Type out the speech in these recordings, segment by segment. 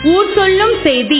ஊர் சொல்லும் செய்தி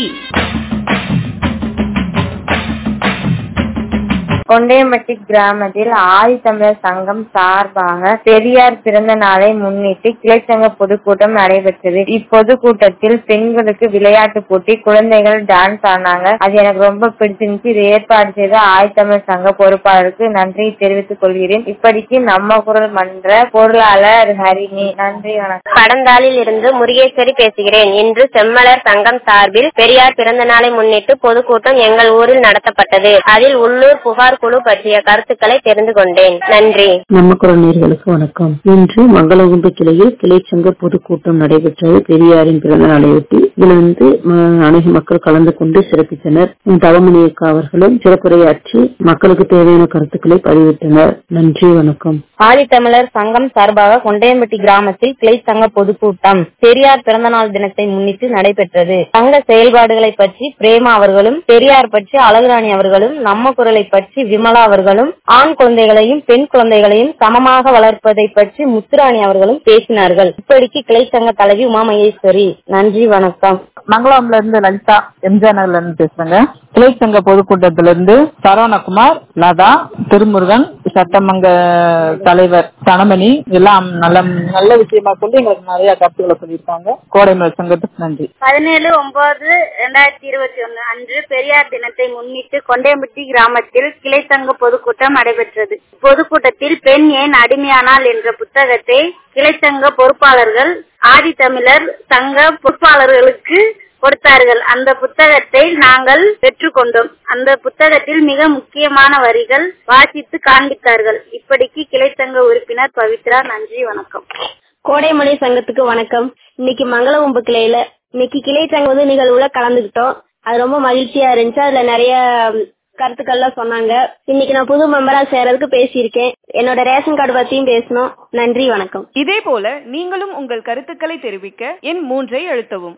கொண்டையம்பட்டி கிராமத்தில் ஆதித்தமிழர் சங்கம் சார்பாக பெரியார் பிறந்த நாளை முன்னிட்டு கிளைச்சங்க பொதுக்கூட்டம் நடைபெற்றது இப்பொதுக்கூட்டத்தில் பெண்களுக்கு விளையாட்டு போட்டி குழந்தைகள் டான்ஸ் ஆடினாங்க அது எனக்கு ரொம்ப பிடிச்சிருந்துச்சு இதை ஏற்பாடு செய்த ஆதித்தமிழர் சங்க பொறுப்பாளருக்கு நன்றி தெரிவித்துக் கொள்கிறேன் இப்படிக்கு நம்ம குரல் மன்ற பொருளாளர் ஹரிணி நன்றி வணக்கம் கடந்தாளில் இருந்து முருகேஸ்வரி பேசுகிறேன் இன்று செம்மலர் சங்கம் சார்பில் பெரியார் பிறந்த நாளை முன்னிட்டு பொதுக்கூட்டம் எங்கள் ஊரில் நடத்தப்பட்டது அதில் உள்ளூர் புகார் குழு பற்றிய கருத்துக்களை தெரிந்து கொண்டேன் நன்றி நம்ம குரல் நேர்களுக்கு வணக்கம் இன்று மங்களகுண்டு கிளையில் கிளை சங்க பொதுக்கூட்டம் நடைபெற்றது பெரியாரின் பிறந்த நாளையொட்டி இதில் வந்து ம- அநேக மக்கள் கலந்து கொண்டு சிறப்பித்தனர் தவமணி அக்கா அவர்களும் சிறப்புரையாற்றி மக்களுக்கு தேவையான கருத்துக்களை பதிவிட்டனர் நன்றி வணக்கம் ஆதித்தமிழர் சங்கம் சார்பாக கொண்டையம்பட்டி கிராமத்தில் கிளை சங்க பொதுக்கூட்டம் பெரியார் பிறந்தநாள் தினத்தை முன்னிட்டு நடைபெற்றது சங்க செயல்பாடுகளை பற்றி பிரேமா அவர்களும் பெரியார் பற்றி அழகுராணி அவர்களும் நம்ம குரலை பற்றி விமலா அவர்களும் ஆண் குழந்தைகளையும் பெண் குழந்தைகளையும் சமமாக வளர்ப்பதை பற்றி முத்துராணி அவர்களும் பேசினார்கள் இப்படிக்கு கிளை சங்க தலைவி உமா மகேஸ்வரி நன்றி வணக்கம் மங்களம்ல இருந்து லலிதா எம்ஜிஆர் நகர்ல இருந்து பேசுறேங்க கிளை சங்க பொதுக்கூட்டத்தில இருந்து சரவணகுமார் லதா திருமுருகன் சட்டமங்க தலைவர் தனமணி எல்லாம் நல்ல நல்ல விஷயமா சொல்லி எங்களுக்கு நிறைய கருத்துக்களை சொல்லியிருக்காங்க கோடைமலர் சங்கத்துக்கு நன்றி பதினேழு ஒன்பது இரண்டாயிரத்தி இருபத்தி ஒன்னு அன்று பெரியார் தினத்தை முன்னிட்டு கொண்டையம்பட்டி கிராமத்தில் கிளைச்சங்க பொதுக்கூட்டம் நடைபெற்றது பொதுக்கூட்டத்தில் பெண் ஏன் அடிமையானாள் என்ற புத்தகத்தை கிளைச்சங்க பொறுப்பாளர்கள் ஆதித்தமிழர் சங்க பொறுப்பாளர்களுக்கு கொடுத்தார்கள் அந்த புத்தகத்தை நாங்கள் பெற்றுக்கொண்டோம் அந்த புத்தகத்தில் மிக முக்கியமான வரிகள் வாசித்து காண்பித்தார்கள் இப்படிக்கு கிளைச்சங்க உறுப்பினர் பவித்ரா நன்றி வணக்கம் கோடைமணி சங்கத்துக்கு வணக்கம் இன்னைக்கு மங்களகும்பு கிளையில இன்னைக்கு கிளை சங்கம் வந்து நிகழ்வுல கலந்துக்கிட்டோம் அது ரொம்ப மகிழ்ச்சியா இருந்துச்சு அதுல நிறைய ம், கருத்துக்கள்லாம் சொன்னாங்க இன்னைக்கு நான் புது மெம்பரா சேர்றதுக்கு பேசியிருக்கேன் என்னோட ரேஷன் கார்டு பத்தியும் பேசணும் நன்றி வணக்கம் இதே போல நீங்களும் உங்கள் கருத்துக்களை தெரிவிக்க எண் மூன்றை அழுத்தவும்